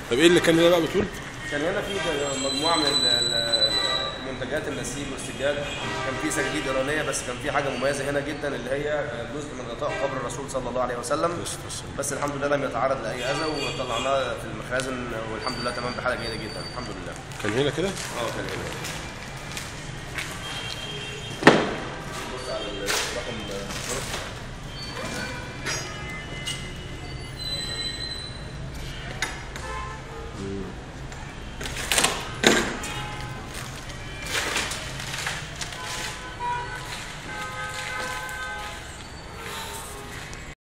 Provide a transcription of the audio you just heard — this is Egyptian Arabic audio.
طب ايه اللي كان هنا بقى بتقول؟ كان هنا في مجموعه من ال- ال- منتجات النسيج والسجاد كان في سجاجيد ايرانيه بس كان في حاجه مميزه هنا جدا اللي هي جزء من غطاء قبر الرسول صلى الله عليه وسلم بس الحمد لله لم يتعرض لاي اذى وطلعناه في المخازن والحمد لله تمام بحاله جيده جدا الحمد لله كان هنا كده؟ اه كان هنا بص على الرقم